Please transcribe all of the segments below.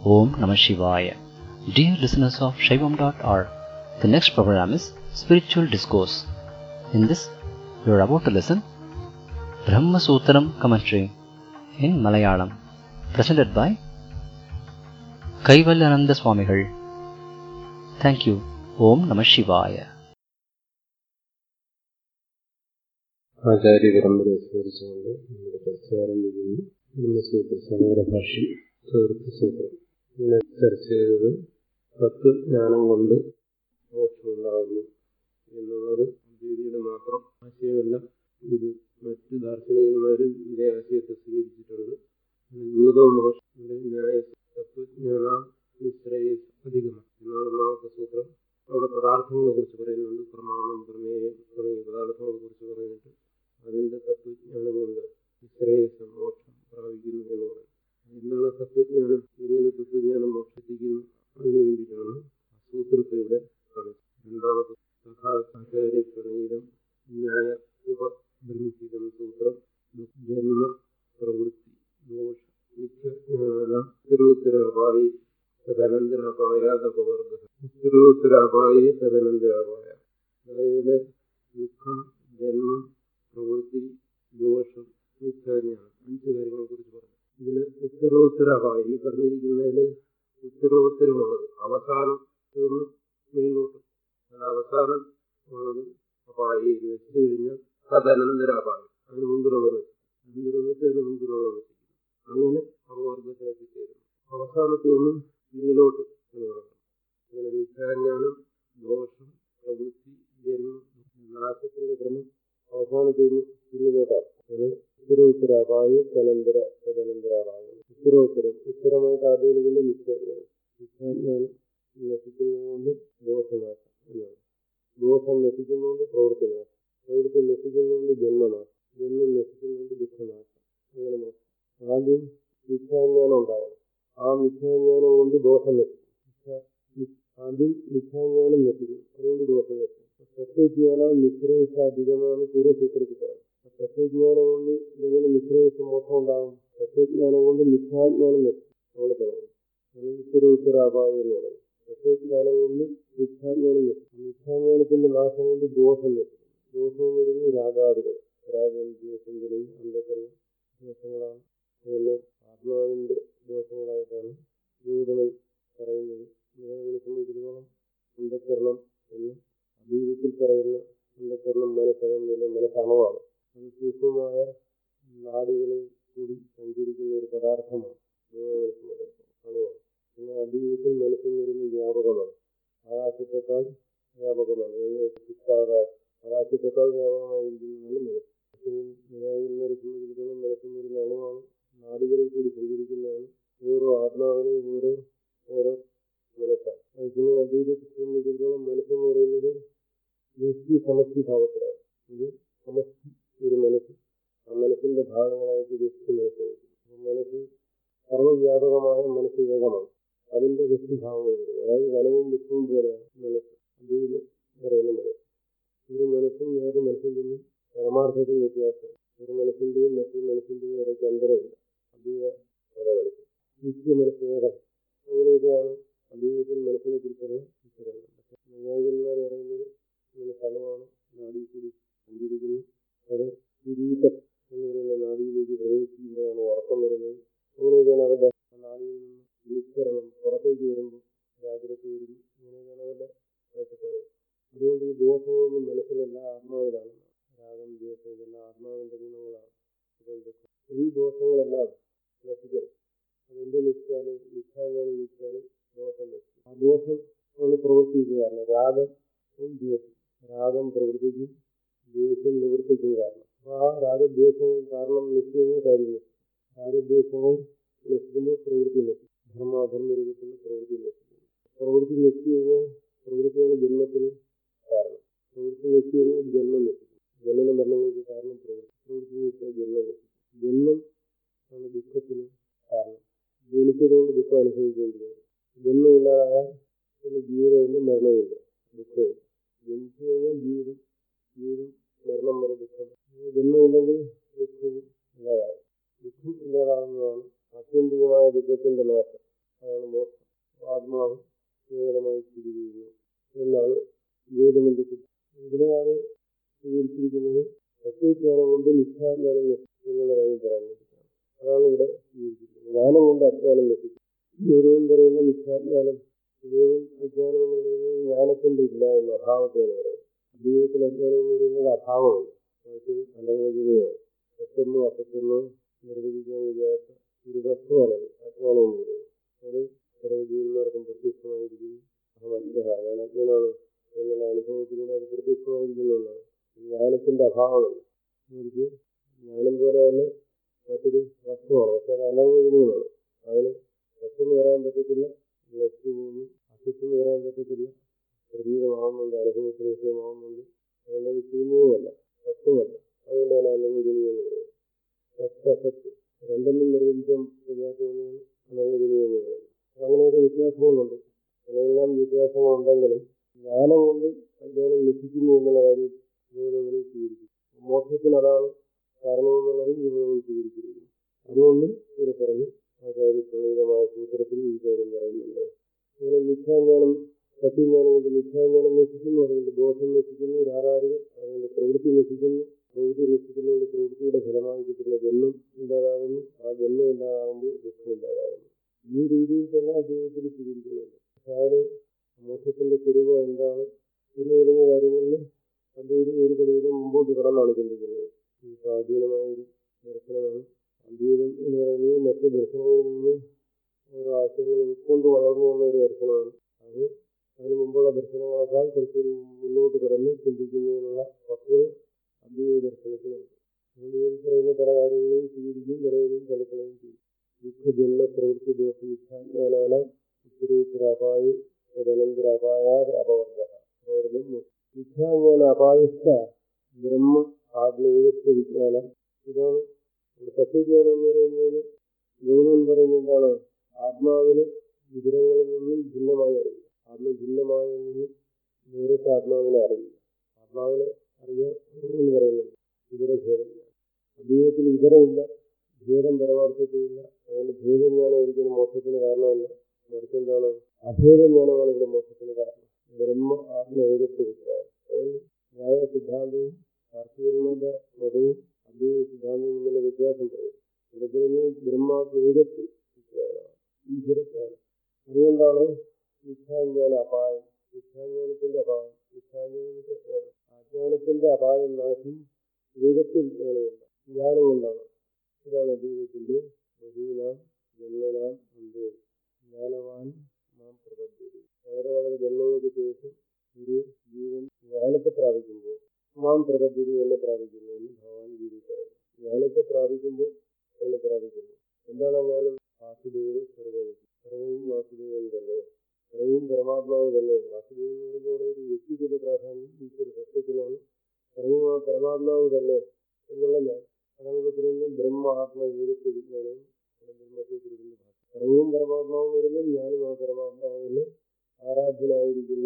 Om Namah Shivaya. Dear listeners of Shaivam.org, the next program is Spiritual Discourse. In this, you are about to listen Brahma Sutram commentary in Malayalam, presented by Kaivalyananda Swamigal. Thank you. Om Namah Shivaya. ആചാര്യ പരമ്പരയെ സ്മരിച്ചുകൊണ്ട് നമ്മുടെ ചർച്ച ആരംഭിക്കുന്നു ബ്രഹ്മസൂത്ര സമഗ്രഭാഷ്യം സുഹൃത്ത് സൂത്രം ഇങ്ങനെ ചർച്ച ചെയ്തത് തത്വജ്ഞാനം കൊണ്ട് മോക്ഷമുണ്ടാകുന്നു എന്നുള്ളത് അദ്വൈതിയുടെ മാത്രം ആശയമല്ല ഇത് മറ്റ് ദാർശനികന്മാരും ഇതേ ആശയത്തെ സ്വീകരിച്ചിട്ടുണ്ട് ഗൗതമ മഹർഷിയുടെ ന്യായ തത്വജ്ഞാന നിശ്രയ അധികമാണ് എന്നാണ് ഒന്നാമത്തെ സൂത്രം അവിടെ പദാർത്ഥങ്ങളെ കുറിച്ച് പറയുന്നുണ്ട് പ്രമാണം പ്രമേയം തുടങ്ങിയ പദാർത്ഥങ്ങളെ കുറിച്ച് പറഞ്ഞിട്ട് അതിന്റെ തത്വജ്ഞാനം കൊണ്ട് ശ്രേയസ് മോക്ഷം പ്രാപിക്കുന്നു എന്ന് പറയും എന്താണ് തത്വജ്ഞാനം എങ്ങനെ തത്വജ്ഞാനം മോക്ഷത്തിക്കുന്നു അതിനു വേണ്ടിയിട്ടാണ് സൂത്രത്തെ ഇവിടെ കാണിച്ചത് രണ്ടാമത്തെ സഹാചാര്യ പ്രണീതം ന്യായ ഉപബ്രഹ്മിതം സൂത്രം ജന്മ പ്രവൃത്തി ദോഷ മിഥ്യജ്ഞാനം തിരുത്തരാപായി തദനന്തരാപായാതപവർഗ ഉത്തരോത്തരാപായി തദനന്തരാപായ അതായത് ദുഃഖം ജന്മം പ്രവൃത്തി ദോഷം മിഥ്യാജ്ഞാനം അഞ്ച് കാര്യങ്ങളെ കുറിച്ച് പറഞ്ഞു ഇതില് ഉത്തരോത്തരമായി ഈ പറഞ്ഞിരിക്കുന്നതിൽ ഉത്തരോത്തരമുള്ളത് അവസാനം തീർന്ന് മുന്നോട്ട് അത് അവസാനം ഉള്ളത് അപായി ഇത് വെച്ചു കഴിഞ്ഞാൽ തദനന്തരാപായം അതിന് മുമ്പിലുള്ളത് അനന്തരമെന്നിട്ട് അതിന് മുമ്പിലുള്ളത് അങ്ങനെ അപവർഗത്തിലെത്തിച്ചേരുന്നു അവസാനത്തിൽ നിന്നും പിന്നിലോട്ട് നടക്കണം അങ്ങനെ മിഥ്യാജ്ഞാനം ദോഷം പ്രവൃത്തി ജന്മം നാശത്തിന്റെ ക്രമം അവസാനത്തിൽ നിന്ന് പിന്നിലോട്ടാണ് അത് ഉത്തരോത്തരാപായ തനന്തര തദനന്തരാപായ ഉത്തരോത്തരം ഉത്തരമായിട്ട് ആദ്യം മിഥ്യാജ്ഞാനം മിഥ്യാജ്ഞാനം നശിക്കുന്നതുകൊണ്ട് ദോഷനാശം എന്നാണ് ദോഷം നശിക്കുന്നതുകൊണ്ട് പ്രവൃത്തി നാശം പ്രവൃത്തി നശിക്കുന്നതുകൊണ്ട് ജന്മനാശം ജന്മം നശിക്കുന്നതുകൊണ്ട് ദുഃഖനാശം അങ്ങനെ മാത്രം ആദ്യം മിഥ്യാജ്ഞാനം ഉണ്ടാവണം ആ മിഥ്യാജ്ഞാനം കൊണ്ട് ദോഷം നശിക്കും ആദ്യം മിഥ്യാജ്ഞാനം നശിക്കും അതുകൊണ്ട് ദോഷം നശിക്കും തത്വജ്ഞാനം നിശ്രേയസ അധികമാണ് പൂർവ്വസൂത്രത്തിൽ പറയുന്നത് തത്വജ്ഞാനം കൊണ്ട് എങ്ങനെ നിശ്രേയസ മോക്ഷം ഉണ്ടാകും തത്വജ്ഞാനം കൊണ്ട് മിഥ്യാജ്ഞാനം നശിക്കും അവിടെ തുടങ്ങും ഉത്തര ഉത്തരാപായം എന്ന് പറയും തത്വജ്ഞാനം കൊണ്ട് മിഥ്യാജ്ഞാനം നശിക്കും മിഥ്യാജ്ഞാനത്തിന്റെ നാശം കൊണ്ട് ദോഷം നശിക്കും ദോഷം വരുന്നത് രാഗാദികൾ രാഗം ദ്വേഷം തുടങ്ങി അന്ധക്കരണ ദോഷങ്ങളാണ് അതെല്ലാം ആത്മാവിന്റെ ദോഷങ്ങളായിട്ടാണ് ഗൗതമൻ പറയുന്നത് ഗൗതമനെ സംബന്ധിച്ചിടത്തോളം അന്ധക്കരണം എന്ന് ജീവിതത്തിൽ പറയുന്ന അന്ധക്കരണം മനസ്സകന്നില്ല മനസ്സണവാണ് അത് സൂക്ഷ്മമായ നാടുകളിൽ കൂടി സഞ്ചരിക്കുന്ന ഒരു പദാർത്ഥമാണ് അണുവാണ് എന്നാൽ അദ്വൈതത്തിൽ മനസ്സെന്ന് പറയുന്നത് വ്യാപകമാണ് ആകാശത്തെക്കാൾ വ്യാപകമാണ് ചിത്താകാശം ആകാശത്തെക്കാൾ വ്യാപകമായിരിക്കുന്നതാണ് മനസ്സ് നിരാകരിക്കുന്നവരെ സംബന്ധിച്ചിടത്തോളം മനസ്സെന്ന് പറയുന്ന അണുവാണ് നാടുകളിൽ കൂടി സഞ്ചരിക്കുന്നതാണ് ഓരോ ആത്മാവിനും ഓരോ ഓരോ മനസ്സാണ് അതേസമയം അദ്വൈതത്തെ സംബന്ധിച്ചിടത്തോളം മനസ്സെന്ന് പറയുന്നത് വ്യക്തി സമഷ്ടി ഭാവത്തിലാണ് ഇത് സമഷ്ടി ഒരു മനസ്സ് ആ മനസ്സിന്റെ ഭാഗങ്ങളായിട്ട് വ്യക്തി മനസ്സ് മനസ്സ് സർവ്വവ്യാപകമായ മനസ്സ് ഏകമാണ് അതിന്റെ വ്യക്തിഭാവങ്ങൾ വരുന്നത് അതായത് വനവും വിശ്വവും പോലെയാണ് മനസ്സ് അദ്വൈത പറയുന്ന മനസ്സ് ഒരു മനസ്സും വേറെ മനസ്സും തമ്മിൽ പരമാർത്ഥത്തിൽ വ്യത്യാസം ഒരു മനസ്സിന്റെയും മറ്റൊരു മനസ്സിന്റെയും ഇടയ്ക്ക് അന്തരമില്ല അദ്വൈത പല മനസ്സ് വിശ്വ മനസ്സ് ഏകം അങ്ങനെയൊക്കെയാണ് അദ്വൈതത്തിൽ മനസ്സിനെ കുറിച്ചുള്ള വിശകലനം പക്ഷെ നൈയായികന്മാർ പറയുന്നത് ഇങ്ങനെ സ്ഥലമാണ് നാടിയിൽ കൂടി സഞ്ചരിക്കുന്നു അത് കിരീടം എന്ന് പറയുന്ന നാടിയിലേക്ക് പ്രവേശിക്കുമ്പോഴാണ് ഉറക്കം വരുന്നത് അങ്ങനെയൊക്കെയാണ് അവരുടെ നാടിയിൽ നിന്ന് നിസ്കരണം പുറത്തേക്ക് വരുമ്പോൾ ജാഗ്രത വരുന്നു അങ്ങനെയൊക്കെയാണ് അവരുടെ കാഴ്ചപ്പാട് അതുകൊണ്ട് ഈ ദോഷങ്ങളൊന്നും മനസ്സിലല്ല ആത്മാവിലാണ് രാഗം ദ്വേഷം ഇതെല്ലാം ആത്മാവിന്റെ ഗുണങ്ങളാണ് ഈ ദോഷങ്ങളെല്ലാം നശിക്കണം അതെന്തെന്ന് വെച്ചാൽ മിഥ്യാജ്ഞാനം വെച്ചാൽ ദോഷം നശിക്കും ആ ദോഷം ആണ് പ്രവർത്തിക്കുക കാരണം രാഗം ദ്വേഷം രാഗം പ്രവർത്തിക്കും ദ്വേഷം നിവർത്തിക്കും കാരണം അപ്പൊ ആ രാഗദ്വേഷങ്ങൾ കാരണം നിശ്ചയിക്കുന്ന കാര്യം നശിക്കും രാഗദ്വേഷങ്ങൾ നശിക്കുമ്പോൾ പ്രവൃത്തി നശിക്കും ധർമാധർമ്മ രൂപത്തിലുള്ള പ്രവൃത്തി നശിക്കും പ്രവൃത്തി നശിച്ചു കഴിഞ്ഞാൽ പ്രവൃത്തിയാണ് ജന്മത്തിന് കാരണം പ്രവൃത്തി നശിച്ചു കഴിഞ്ഞാൽ ജന്മം നശിക്കും ജനന മരണങ്ങൾക്ക് കാരണം പ്രവൃത്തി പ്രവൃത്തി നശിച്ചാൽ ജന്മം നശിക്കും ജന്മം ആണ് ദുഃഖത്തിന് കാരണം ജനിച്ചതുകൊണ്ട് ദുഃഖം അനുഭവിക്കേണ്ടി വരും ജന്മമില്ലാതായാൽ പിന്നെ ജീവിതമില്ല മരണമില്ല ദുഃഖമില്ല ജനിച്ചു കഴിഞ്ഞാൽ ജീവിതം ജീവിതം മരണം വരെ ദുഃഖം ജന്മമില്ലെങ്കിൽ ദുഃഖവും ഇല്ലാതാകും ദുഃഖം ഇല്ലാതാകുന്നതാണ് ആത്യന്തികമായ ദുഃഖത്തിന്റെ നാശം അതാണ് ഗുരുവൻ പറയുന്ന മിഥ്യാജ്ഞാനം ഗുരുവൻ അജ്ഞാനം എന്ന് പറയുന്നത് ജ്ഞാനത്തിന്റെ ഇല്ലായ്മ അഭാവത്തെയാണ് പറയുന്നത് ജീവിതത്തിൽ അജ്ഞാനം എന്ന് പറയുന്നത് അഭാവമാണ് അത് അനവചനീയമാണ് സത്തൊന്നോ അസത്തൊന്നോ നിർവചിക്കാൻ കഴിയാത്ത ഒരു വസ്തുവാണത് അജ്ഞാനം എന്ന് പറയുന്നത് അത് സർവ്വജീവന്മാർക്കും പ്രത്യക്ഷമായിരിക്കുന്നു അഹം അജ്ഞ ഞാൻ അജ്ഞനാണ് എന്നുള്ള അനുഭവത്തിലൂടെ അത് പ്രത്യക്ഷമായിരിക്കുന്നു എന്നാണ് ജ്ഞാനത്തിന്റെ അഭാവമല്ല അവർക്ക് ജ്ഞാനം പോലെ തന്നെ മറ്റൊരു വസ്തുവാണ് പക്ഷെ അത് അനവചനീയമാണ് അതിന് സത്തെന്ന് പറയാൻ പറ്റത്തില്ല നശിച്ചു പോകുന്നു അസത്തെന്ന് പറയാൻ പറ്റത്തില്ല പ്രതീകമാവുന്നുണ്ട് അനുഭവത്തിന് വിഷയമാവുന്നുണ്ട് അതുകൊണ്ട് അത് ശൂന്യവുമല്ല സത്വമല്ല അതുകൊണ്ട് തന്നെ അനവചനീയം എന്ന് പറയും സത്ത് അസത്ത് രണ്ടൊന്നും നിർവചിക്കാൻ കഴിയാത്തതുകൊണ്ടാണ് അനവചനീയം എന്ന് പറയുന്നത് അങ്ങനെയൊക്കെ വ്യത്യാസങ്ങളുണ്ട് അങ്ങനെയെല്ലാം വ്യത്യാസങ്ങളുണ്ടെങ്കിലും ജ്ഞാനം കൊണ്ട് അജ്ഞാനം നശിക്കുന്നു എന്നുള്ള കാര്യം ഗൗരവനെ സ്വീകരിക്കും മോക്ഷത്തിന് അതാണ് കാരണമെന്നുള്ളതും ഗൗരവം സ്വീകരിച്ചിരിക്കുന്നു അതുകൊണ്ട് ഇവിടെ പറഞ്ഞു ആചാര്യ പ്രണീതമായ സൂത്രത്തിൽ ഈ കാര്യം പറയുന്നുണ്ട് അങ്ങനെ മിഥ്യാജ്ഞാനം സത്യജ്ഞാനം കൊണ്ട് മിഥ്യാജ്ഞാനം നശിക്കുന്നു അതുകൊണ്ട് ദോഷം നശിക്കുന്നു രാധാരികൾ അതുകൊണ്ട് പ്രവൃത്തി നശിക്കുന്നു പ്രവൃത്തി നശിക്കുന്നതുകൊണ്ട് പ്രവൃത്തിയുടെ ഫലമായി കിട്ടുന്ന ജന്മം ഇല്ലാതാകുന്നു ആ ജന്മം ഇല്ലാതാകുമ്പോൾ ദുഃഖം ഇല്ലാതാകുന്നു ഈ രീതിയിൽ തന്നെ അദ്ദേഹത്തിൽ സ്വീകരിക്കുന്നുണ്ട് അയാള് മോക്ഷത്തിന്റെ സ്വരൂപം എന്താണ് എന്ന് തുടങ്ങിയ കാര്യങ്ങളിൽ അദ്ദേഹം ഒരു പടിയിലും മുമ്പോട്ട് കടന്നാണ് ചിന്തിക്കുന്നത് ഈ പ്രാചീനമായ ഒരു ദർശനമാണ് അദ്വൈതം എന്ന് പറയുന്നത് മറ്റ് ദർശനങ്ങളിൽ നിന്ന് ഓരോ ആശയങ്ങൾ ഉൾക്കൊണ്ട് വളർന്നു വന്ന ഒരു ദർശനമാണ് അത് അതിന് മുമ്പുള്ള ദർശനങ്ങളെക്കാൾ കുറച്ചുകൂടി മുന്നോട്ട് കടന്ന് ചിന്തിക്കുന്നതിനുള്ള പക്വത അദ്വൈത ദർശനത്തിനുണ്ട് അതുകൊണ്ട് ഈ പറയുന്ന പല കാര്യങ്ങളെയും സ്വീകരിക്കുകയും പലതിനെയും തലക്കളയും ചെയ്യും ദുഃഖജന്മ പ്രവൃത്തി ദോഷം വിജ്ഞാനാന ഉത്തരോത്തരാപായ തദനന്തരാപായാത് അപവർഗ അപവർഗം വിജ്ഞാന അപായസ്ഥ ബ്രഹ്മ ആത്മീയത്വ വിജ്ഞാനം ഇതാണ് തത്വജ്ഞാനം എന്ന് പറയുന്നതിന് ഗൗരവം പറയുന്നത് എന്താണ് ആത്മാവിന് വിവരങ്ങളിൽ നിന്നും ഭിന്നമായി അറിയുക ആത്മഭിന്നമായി നിന്നും നേരിട്ട് ആത്മാവിനെ അറിയുക ആത്മാവിനെ അറിയുക എന്ന് പറയുന്നുണ്ട് ഇതരഭേദം അദ്വൈതത്തിൽ ഇതരമില്ല ഭേദം പരമാർത്ഥത്തിലില്ല അതുകൊണ്ട് ഭേദജ്ഞാനം ഒരിക്കലും മോക്ഷത്തിന് കാരണമല്ല മറിച്ച് എന്താണ് അഭേദജ്ഞാനമാണ് ഇവിടെ മോക്ഷത്തിന് കാരണം ബ്രഹ്മ ആത്മ ഏകത്വ വിജ്ഞാനം അതുകൊണ്ട് ന്യായ സിദ്ധാന്തവും കാർത്തികന്മാരുടെ മതവും അദ്വൈത സിദ്ധാന്തവും തമ്മിലുള്ള വ്യത്യാസം പറയും ഇവിടെ പറയുന്നത് ബ്രഹ്മാത്മ ഏകത്വ വിജ്ഞാനമാണ് ഈശ്വരജ്ഞാനം അതുകൊണ്ടാണ് മിഥ്യാജ്ഞാന അപായം മിഥ്യാജ്ഞാനത്തിന്റെ അപായം മിഥ്യാജ്ഞാനത്തിന്റെ ജ്ഞാനം അജ്ഞാനത്തിന്റെ അപായം നാശം ഏകത്വ വിജ്ഞാനമുണ്ട് ജ്ഞാനം കൊണ്ടാണ് ഇതാണ് അദ്വൈതത്തിന്റെ ബഹുവിനാം ജന്മനാം അന്തേ ജ്ഞാനവാൻ നാം പ്രബദ്ധി വളരെ വളരെ ജന്മങ്ങൾക്ക് ശേഷം ഒരു ജീവൻ ജ്ഞാനത്തെ പ്രാപിക്കുമ്പോൾ മാം പ്രബദ്ധി എന്നെ പ്രാപിക്കുന്നു എന്ന് ഭഗവാൻ ഗീതി പറയുന്നു ജ്ഞാനത്തെ പ്രാപിക്കുമ്പോൾ എന്നെ പ്രാപിക്കുന്നു എന്താണ് ജ്ഞാനം വാസുദേവ സർവ്വതി സർവവും വാസുദേവൻ തന്നെ സർവവും പരമാത്മാവ് തന്നെ വാസുദേവൻ എന്ന് പറയുന്നത് ഒരു വ്യക്തിഗത പ്രാധാന്യം ഈശ്വര തത്വത്തിനാണ് സർവവും ആ പരമാത്മാവ് തന്നെ എന്നുള്ള ഞാൻ അതാണ് ഇവിടെ പറയുന്നത് ബ്രഹ്മ ആത്മ ഏകത്വ വിജ്ഞാനം ബ്രഹ്മസൂത്രത്തിന്റെ ഭാഷ സർവവും പരമാത്മാവ് എന്ന് പറയുന്നത് ഞാനും ആ പരമാത്മാവ് തന്നെ ആരാധ്യനായിരിക്കുന്ന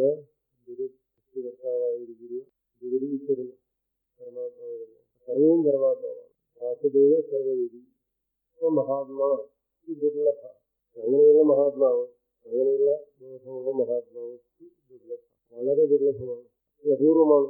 സൃഷ്ടികർത്താവായിരിക്കുന്ന ജഗദീശ്വരൻ പരമാത്മാവ് തന്നെ സർവവും പരമാത്മാവാണ് വാസുദേവ സർവവിധി മഹാത്മാ ദുർലഭ അങ്ങനെയുള്ള മഹാത്മാവ് അങ്ങനെയുള്ള ബോധമുള്ള മഹാത്മാവ് ദുർലഭ വളരെ ദുർലഭമാണ് അപൂർവമാണ്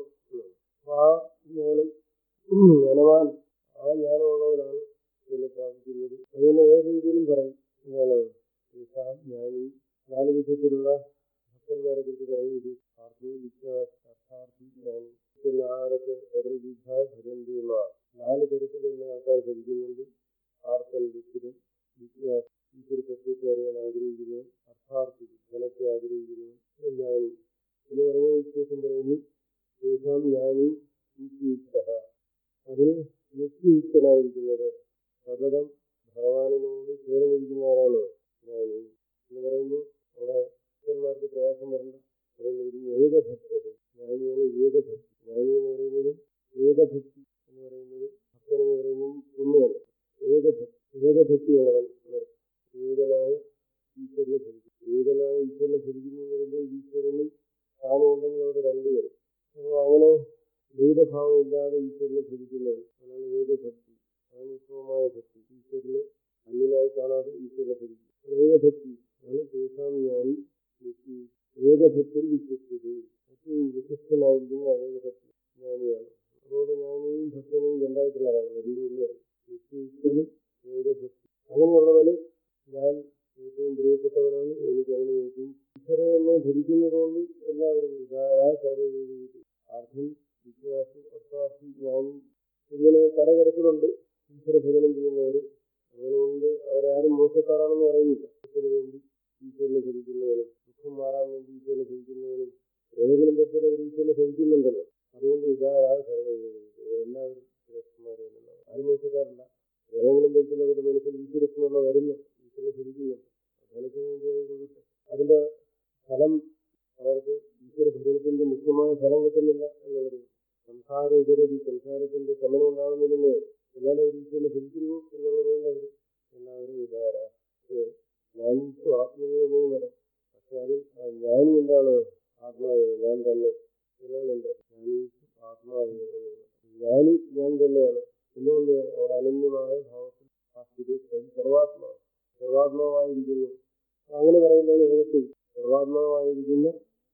ആ ജ്ഞാനം ജ്ഞാനവാൻ ആ ജ്ഞാനമുള്ളവരാണ് ഇതിനെ പ്രാപിക്കുന്നത് അതിനെ വേറെ രീതിയിലും പറയും എന്താണ് ജ്ഞാനി നാല് വിധത്തിലുള്ള ഭക്തന്മാരെ കുറിച്ച് പറയുന്നത് ആർത്തോ വിശ്വാസ അർത്ഥാർത്ഥി ജ്ഞാനി പിന്നെ ആരൊക്കെ സർവവിധ ഭജന്തിമാർ നാല് തരത്തിലുള്ള ആൾക്കാർ ഭജിക്കുന്നുണ്ട് ആർത്തൻ ദുഃഖിതൻ വിശ്വാസ ഈശ്വര തത്വത്തെ അറിയാൻ ആഗ്രഹിക്കുന്നവൻ അർത്ഥാർത്ഥി ധനത്തെ ആഗ്രഹിക്കുന്നവൻ ജ്ഞാനി എന്ന് പറഞ്ഞ വിശേഷം പറയുന്നു ശേഷം ജ്ഞാനി നിത്യയുക്ത അതിൽ നിത്യയുക്തനായിരിക്കുന്നത് സതതം ഭഗവാനിനോട് ചേർന്നിരിക്കുന്നവരാണ് ജ്ഞാനി എന്ന് പറയുമ്പോൾ അവിടെ ഭക്തന്മാർക്ക് പ്രയാസം വരണ്ട അതുകൊണ്ട് ഒരു ഏകഭക്തര് ജ്ഞാനിയാണ് ഏകഭക്തി ജ്ഞാനി എന്ന് പറയുന്നത് ഏകഭക്തി എന്ന് പറയുന്നത് ഭക്തൻ എന്ന് പറയുന്നത് ഒന്നുമല്ല ഏകഭക്തി ഏകഭക്തിയുള്ളവൻ ഏകനായ ഈശ്വരനെ ഭരിക്കും ഏകനായ ഈശ്വരനെ ഭരിക്കുന്നു എന്ന് പറയുമ്പോൾ ഈശ്വരനും താനും ഉണ്ടെങ്കിൽ അവിടെ രണ്ടുപേരും അപ്പോൾ അങ്ങനെ ഭേദഭാവം ഇല്ലാതെ ഈശ്വരനെ ഭജിക്കുന്നവൻ അതാണ് ഏകഭക്തി അതാണ് ഉത്തമമായ ഭക്തി ഈശ്വരനെ അന്യനായി കാണാതെ ഈശ്വരനെ ഭജിക്കും ഏകഭക്തി ആണ് തേസാം ജ്ഞാനി ഏകഭക്തൻ വിശ്വസ്തത് ഏറ്റവും വിശിഷ്ടനായിരിക്കുന്ന ഏകഭക്തി ജ്ഞാനിയാണ് അതുകൊണ്ട് ജ്ഞാനിയും ഭക്തനെയും രണ്ടായിട്ടുള്ളതാണ് രണ്ടുമൊന്നുമാണ് നിത്യയുക്തനും ഏകഭക്തി അങ്ങനെയുള്ളവന് ഞാൻ ഏറ്റവും പ്രിയപ്പെട്ടവൻ ഭരിക്കുന്നതുകൊണ്ട് എല്ലാവരും ഉദാരാ സർവ്വജീവിതം ആർദ്ധൻ വിശ്വാസം അർത്ഥാർത്ഥി ജ്ഞാനി ഇങ്ങനെ പലതരത്തിലുണ്ട് ഈശ്വര ഭജനം ചെയ്യുന്നവർ അങ്ങനെയുണ്ട് അവരാരും മോശക്കാരാണെന്ന് പറയുന്നില്ല ഇതിനു വേണ്ടി ഈശ്വരനെ ഭജിക്കുന്നവനും ദുഃഖം മാറാൻ വേണ്ടി ഈശ്വരനെ ഭജിക്കുന്നവനും ഏതെങ്കിലും തരത്തിൽ അവർ ഈശ്വരനെ ഭജിക്കുന്നുണ്ടല്ലോ അതുകൊണ്ട് ഉദാരാ സർവ്വജീവിതം എല്ലാവരും ശ്രേഷ്ഠന്മാരെ തന്നെയാണ് ആരും മോശക്കാരല്ല ഏതെങ്കിലും തരത്തിൽ അവരുടെ മനസ്സിൽ ഈശ്വരസ്മരണ വരുന്നു ഈശ്വരനെ ഭജിക്കുന്നു ഫലത്തിന് വേണ്ടി അവർ കൊടുക്കട്ടെ അതിന്റെ ഫലം അവർക്ക് ഈശ്വര ഭജനത്തിന്റെ മുഖ്യമായ ഫലം കിട്ടുന്നില്ല എന്ന് പറയും സംസാര ഉപരതി സംസാരത്തിന്റെ ശമനം ഉണ്ടാകുന്നില്ലല്ലോ എന്നാലും അവർ ഈശ്വരനെ ഭജിക്കുന്നു എന്നുള്ളതുകൊണ്ട് അവർ എല്ലാവരും ഉദാര ജ്ഞാനിക്കും ആത്മീയമേ മതം പക്ഷെ അതിൽ ആ ജ്ഞാനി എന്താണ് ആത്മാവ് ഞാൻ തന്നെ എന്നാണ് എന്റെ ജ്ഞാനിക്കും ആത്മാവ് ജ്ഞാനി ഞാൻ തന്നെയാണ് എന്തുകൊണ്ട് അവിടെ അനന്യമായ ഭാവത്തിൽ ആസ്ഥിതി സർവാത്മാവ് സർവാത്മാവായിരിക്കുന്നു അങ്ങനെ പറയുന്നതാണ് ഏകത്വം സർവാത്മാവായിരിക്കുന്ന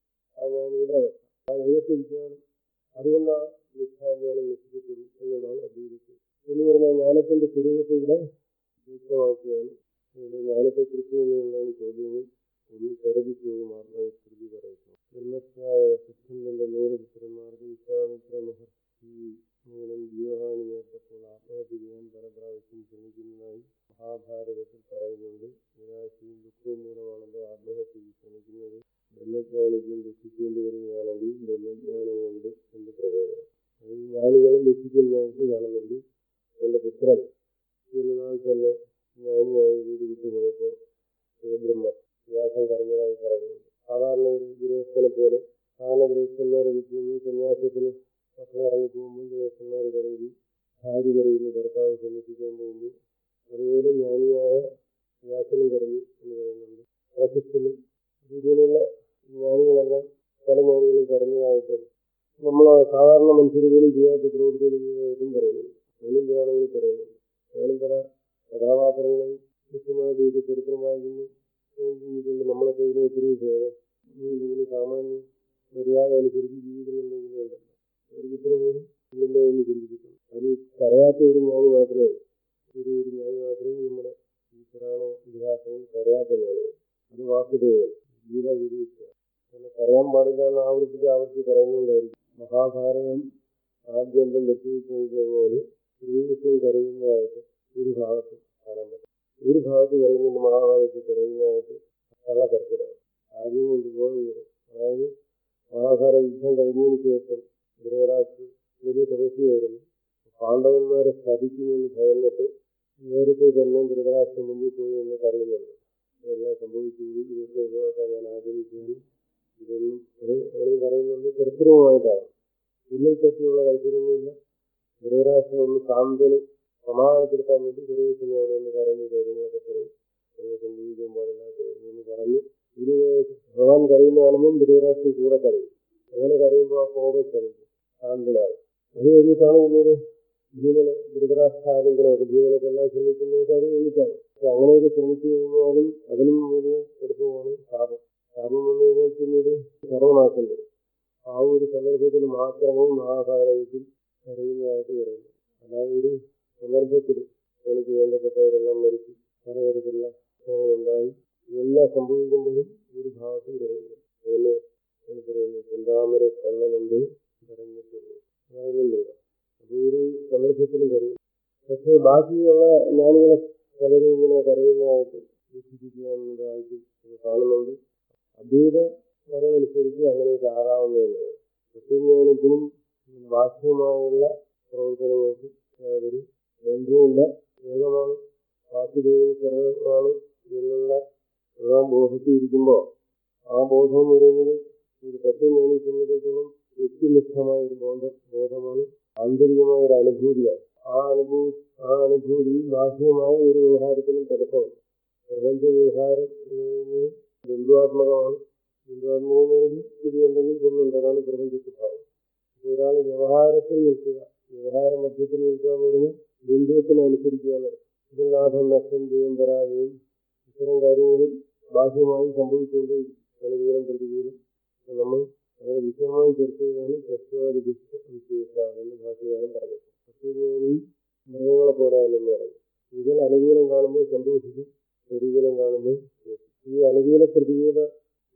ആ ജ്ഞാനിയുടെ അവസ്ഥ ആ ഏകത്വ വിജ്ഞാനം അതുകൊണ്ടാണ് മിഥ്യാജ്ഞാനം നശിക്കപ്പെടും എന്നുള്ളതാണ് അദ്വൈതത്തിൽ എന്ന് പറഞ്ഞാൽ ജ്ഞാനത്തിന്റെ സ്വരൂപത്തെ ഇവിടെ വ്യക്തമാക്കിയാണ് ഇവിടെ ജ്ഞാനത്തെക്കുറിച്ച് തന്നെയുള്ളതാണ് ചോദ്യങ്ങൾ ഒന്ന് തെരഞ്ഞിട്ട് പോകും ആത്മവിസ്തൃതി പറയുന്നു ബ്രഹ്മസ്യായ വസിഷ്ഠന്റെ നൂറ് പുത്രന്മാർക്ക് വിശ്വാമിത്ര മഹർഷി മൂലം ജീവഹാനി നേരിട്ടപ്പോൾ ആത്മഹത്യ ചെയ്യാൻ പല പ്രാവശ്യം ശ്രമിക്കുന്നതായി മഹാഭാരതത്തിൽ പറയുന്നുണ്ട് നിരാശയും ദുഃഖവും മൂലമാണല്ലോ ആത്മഹത്യക്ക് ശ്രമിക്കുന്നത് ബ്രഹ്മജ്ഞാനിക്കും ദുഃഖിക്കേണ്ടി വരികയാണെങ്കിൽ ബ്രഹ്മജ്ഞാനം കൊണ്ട് എന്ത് പ്രയോജനം അത് ജ്ഞാനികളും ദുഃഖിക്കുന്നതായിട്ട് കാണുന്നുണ്ട് എന്റെ പുത്രൻ ഇതിനാൾ തന്നെ ജ്ഞാനിയായി വീട് വിട്ടുപോയപ്പോൾ ശിവബ്രഹ്മ വ്യാസം കരഞ്ഞതായി പറയുന്നുണ്ട് സാധാരണ ഒരു ഗൃഹസ്ഥനെ പോലെ സാധാരണ ഗൃഹസ്ഥന്മാരെ വീട്ടിൽ നിന്ന് സന്യാസത്തിന് മക്കളെ ഇറങ്ങി പോകുമ്പോൾ ഗൃഹസ്ഥന്മാർ കരയുന്നു ഭാര്യ കരയുന്നു ഭർത്താവ് സന്യസിക്കാൻ പോകുന്നു അതുപോലെ ജ്ഞാനിയായ വ്യാസനും കരഞ്ഞു എന്ന് പറയുന്നുണ്ട് വസിഷ്ഠനും ഇങ്ങനെയുള്ള ജ്ഞാനികളെല്ലാം പല ജ്ഞാനികളും കരഞ്ഞതായിട്ടും നമ്മൾ സാധാരണ മനുഷ്യർ പോലും ചെയ്യാത്ത പ്രവൃത്തികൾ ചെയ്തതായിട്ടും പറയുന്നുണ്ട് അതിനും പുരാണങ്ങളിൽ പറയുന്നുണ്ട് ഞാനും പല കഥാപാത്രങ്ങളെയും കൃത്യമായിട്ട് ഇത് ചരിത്രം വായിക്കുന്നു ചെയ്തിട്ടുണ്ട് നമ്മളൊക്കെ ഇതിന് എത്രയോ ഭേദം എന്തെങ്കിലും സാമാന്യ മര്യാദ അനുസരിച്ച് ജീവിക്കുന്നുണ്ടെങ്കിലും ഉണ്ടല്ലോ അവർക്ക് ഇത്ര പോലും ഇല്ലല്ലോ എന്ന് ചിന്തിച്ചിട്ടുണ്ട് അത് കരയാത്ത ഒരു ജ്ഞാനി മാത്രമേ ഒരു ഒരു ജ്ഞാനി മാത്രമേ നമ്മുടെ ഈ പുരാണ ഇതിഹാസങ്ങൾ കരയാത്ത ജ്ഞാനികൾ അത് വാസുദേവൻ ഗീത ഉപദേശിച്ച അങ്ങനെ കരയാൻ പാടില്ല എന്ന് ആവർത്തിച്ച് ആവർത്തിച്ച് പറയുന്നുണ്ടായിരിക്കും മഹാഭാരതം ആദ്യന്തം വെച്ചുവെച്ച് നോക്കിക്കഴിഞ്ഞാൽ ശ്രീകൃഷ്ണൻ കരയുന്നതായിട്ട് ഒരു ഭാഗത്ത് കാണാൻ പറ്റും ഒരു ഭാഗത്ത് പറയുന്നുണ്ട് മഹാഭാരതത്തിൽ കരയുന്നതായിട്ട് കള്ളക്കരച്ചിലാണ് ആദ്യം കൊണ്ടുപോകുന്നത് അതായത് മഹാഭാരത യുദ്ധം കഴിഞ്ഞതിന് ശേഷം ധൃതരാഷ്ട്രം വലിയ തപസ്യയായിരുന്നു പാണ്ഡവന്മാരെ ശപിക്കുമെന്ന് ഭയന്നിട്ട് നേരത്തെ തന്നെ ധൃതരാഷ്ട്രം മുമ്പിൽ പോയി എന്ന് കരയുന്നുണ്ട് ഇതെല്ലാം സംഭവിച്ചുകൂടി ഇതൊക്കെ ഒഴിവാക്കാൻ ഞാൻ ആഗ്രഹിക്കുകയാണ് ഇതൊന്നും അത് അവർ പറയുന്നത് കൃത്രിമമായിട്ടാണ് ഉള്ളിൽ തട്ടിയുള്ള കഴിച്ചിട്ടൊന്നുമില്ല ധൃതരാഷ്ട്രം ഒന്ന് സാന്ത്വനം സമാധാനപ്പെടുത്താൻ വേണ്ടി കുറേ സമയം അവിടെ ഒന്ന് കരഞ്ഞു കാര്യങ്ങളൊക്കെ പറയും ഒന്നും സംഭവിക്കാൻ പാടില്ലാത്തായിരുന്നു എന്ന് പറഞ്ഞ് ഇത് ഭഗവാൻ കരയുന്ന കാണുമ്പോൾ ധൃതരാഷ്ട്രം കൂടെ കരയും അങ്ങനെ കരയുമ്പോൾ ആ കോപം ശമിക്കും ശാന്തനാവും അത് കഴിഞ്ഞിട്ടാണ് പിന്നീട് ഭീമനെ ധൃതരാഷ്ട്രാലിംഗനമൊക്കെ ഭീമനെ കൊല്ലാൻ ശ്രമിക്കുന്നത് അത് കഴിഞ്ഞിട്ടാണ് പക്ഷെ അങ്ങനെയൊക്കെ ശ്രമിച്ചു കഴിഞ്ഞാലും അതിനും വലിയ എളുപ്പമാണ് ശാപം ശാപം വന്നു കഴിഞ്ഞാൽ പിന്നീട് സർവനാശം വരും ആ ഒരു സന്ദർഭത്തിൽ മാത്രമേ മഹാഭാരതത്തിൽ കരയുന്നതായിട്ട് പറയുന്നു അല്ലാതെ ഒരു സന്ദർഭത്തിൽ എനിക്ക് വേണ്ടപ്പെട്ടവരെല്ലാം മരിച്ചു പലതരത്തിലുള്ള പ്രശ്നങ്ങളുണ്ടായി ഇതെല്ലാം സംഭവിക്കുമ്പോഴും ഒരു ഭാഗത്തും കരയുന്നു അതിന് എന്ന് പറയുന്നു ചെന്താമര കണ്ണനുണ്ട് കരഞ്ഞിട്ടുള്ളൂ പറയുന്നുണ്ടല്ലോ അത് ഒരു സന്ദർഭത്തിലും കരയും പക്ഷേ ബാക്കിയുള്ള ജ്ഞാനികളെ പലരും ഇങ്ങനെ കരയുന്നതായിട്ട് ദുഃഖിപ്പിക്കുന്നതായിട്ട് കാണുന്നുണ്ട് അദ്വൈത മതമനുസരിച്ച് അങ്ങനെയൊക്കെ ആകാവുന്ന തന്നെയാണ് തത്വജ്ഞാനത്തിനും ബാഹ്യമായുള്ള പ്രവർത്തനങ്ങൾക്കും യാതൊരു ബന്ധവുമില്ല ഏകമാണ് വാസുദേവൻ സർവമാണ് എന്നുള്ള ആ ബോധത്തിൽ ഇരിക്കുമ്പോൾ ആ ബോധം എന്ന് പറയുന്നത് ഒരു തത്വജ്ഞാനിയെ സംബന്ധിച്ചിടത്തോളം വ്യക്തിനിഷ്ഠമായ ഒരു ബോധം ബോധമാണ് ആന്തരികമായ ഒരു അനുഭൂതിയാണ് ആ അനുഭൂതി ആ അനുഭൂതി ബാഹ്യമായ ഒരു വ്യവഹാരത്തിനും തടസ്സമല്ല പ്രപഞ്ച വ്യവഹാരം എന്ന് പറയുന്നത് ദ്വന്ദ്വാത്മകമാണ് ദ്വന്ദ്വാത്മകം എന്ന് പറയുന്നത് കുടിയുണ്ടെങ്കിൽ കൊന്നുണ്ട് അതാണ് പ്രപഞ്ച സ്വഭാവം ഒരാൾ വ്യവഹാരത്തിൽ നിൽക്കുക വ്യവഹാര മധ്യത്തിൽ നിൽക്കുക എന്ന് പറഞ്ഞാൽ ദ്വന്ദ്വത്തിനെ അനുസരിക്കുക എന്നർത്ഥം ഇതിൽ ലാഭം നഷ്ടം ജയം പരാജയം ഇത്തരം കാര്യങ്ങളിൽ ബാഹ്യമായി സംഭവിച്ചുകൊണ്ടേയിരിക്കും അനുകൂലം പ്രതികൂലം നമ്മൾ വളരെ വിശദമായി ചർച്ച ചെയ്താണ് തത്വാദി വിശേഷ എന്ന് ഭാഷകാരൻ പറഞ്ഞത് തത്വജ്ഞാനി മൃഗങ്ങളെ പോരായെന്ന് പറഞ്ഞു ഇതിൽ അനുകൂലം കാണുമ്പോൾ സന്തോഷിക്കും പ്രതികൂലം കാണുമ്പോൾ ഈ അനുകൂല പ്രതികൂല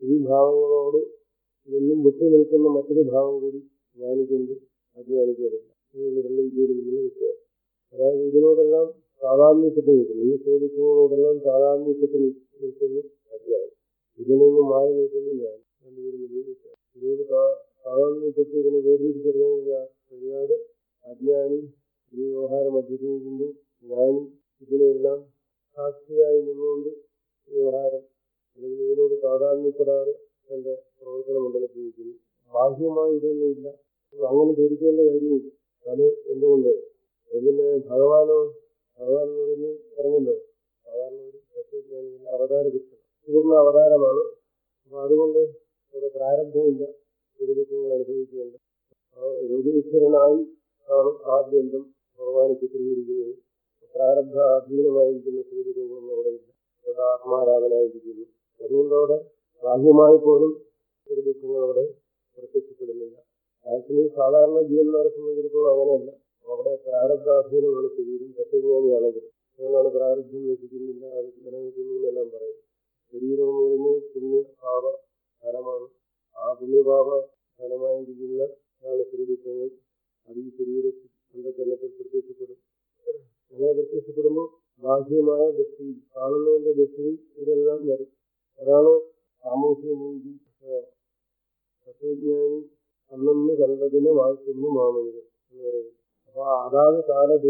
ഈ ഭാവങ്ങളോട് നിന്നും വിട്ടു നിൽക്കുന്ന മറ്റൊരു ഭാവം കൂടി ജ്ഞാനിക്കുണ്ട് അജ്ഞാനിക്കുന്നില്ല ഇതുകൊണ്ട് രണ്ടും പേരും തമ്മിൽ വ്യത്യാസം അതായത് ഇതിനോടെല്ലാം താതാത്മ്യപ്പെട്ട് നിൽക്കുന്നു ഈ ചോദിക്കുന്നതിനോടെല്ലാം താതാത്മ്യപ്പെട്ട് നിൽക്കുന്നു അജ്ഞാനം ഇതിൽ നിന്ന് മാറി നിൽക്കുന്നു ഞാൻ രണ്ടുപേരും തമ്മിൽ വ്യത്യാസം ഇതിനോട് താതാത്മ്യപ്പെട്ട് ഇതിനെ വേർതിരിച്ചറിയാൻ കഴിയാ കഴിയാതെ അജ്ഞാനി ഈ വ്യവഹാരം അഭ്യസിക്കുമ്പോൾ ജ്ഞാനി ഇതിനെല്ലാം സാക്ഷിയായി നിന്നുകൊണ്ട് വ്യവഹാരം അല്ലെങ്കിൽ ഇതിനോട് താതാത്മ്യപ്പെടാതെ തന്റെ പ്രവർത്തന മണ്ഡലത്തിൽ നിൽക്കുന്നു ബാഹ്യമായി ഇതൊന്നും ഇല്ല അങ്ങനെ ധരിക്കേണ്ട കാര്യമില്ല അത് എന്തുകൊണ്ട് പിന്നെ ഭഗവാനോ ഭഗവാൻ എന്ന് പറയുന്നത് പറഞ്ഞല്ലോ സാധാരണ ഒരു തത്വജ്ഞാനിയിൽ അവതാര പുരുഷൻ പൂർണ്ണ അവതാരമാണ് അപ്പൊ അതുകൊണ്ട് ഇവിടെ പ്രാരബ്ധമില്ല സുഖദുഃഖങ്ങൾ അനുഭവിക്കേണ്ട യോഗീശ്വരനായി ആണ് ആദ്യന്തം ഭഗവാനെ ചിത്രീകരിക്കുന്നത് പ്രാരബ്ധ അധീനമായിരിക്കുന്ന സുഖദുഃഖങ്ങളൊന്നും അവിടെ ഇല്ല അവിടെ ആത്മാരാമനായിരിക്കുന്നു അതുകൊണ്ട് അവിടെ ബാഹ്യമായി പോലും സുഖദുഃഖങ്ങൾ അവിടെ പ്രത്യക്ഷപ്പെടുന്നില്ല ആക്ച്വലി സാധാരണ ജീവന്മാരെ സംബന്ധിച്ചിടത്തോളം അങ്ങനെയല്ല അവിടെ പ്രാരബ്ധാധീനമാണ് ശരീരം തത്വജ്ഞാനിയാണെങ്കിൽ അതുകൊണ്ടാണ് പ്രാരബ്ധം നശിക്കുന്നില്ല അത് നിലനിൽക്കുന്നു എന്നെല്ലാം പറയും ശരീരം എന്ന് പറയുന്നത് പുണ്യപാപ ഫലമാണ് ആ പുണ്യപാപ ഫലമായിരിക്കുന്ന ആണ് സുഖദുഃഖങ്ങൾ അത് ഈ ശരീരത്തിൽ അന്ധകരണത്തിൽ പ്രത്യക്ഷപ്പെടും അങ്ങനെ പ്രത്യക്ഷപ്പെടുമ്പോൾ ബാഹ്യമായ ദൃഷ്ടിയിൽ കാണുന്നവന്റെ ദൃഷ്ടിയിൽ ഇതെല്ലാം വരും അതാണ് സാമൂഹ്യ നീതി തത്വജ്ഞാനി അന്നന്ന് കണ്ടതിന് വാഴ്ത്തുന്നു മാമനികൾ എന്ന് പറയുന്നത് അപ്പൊ അതാത്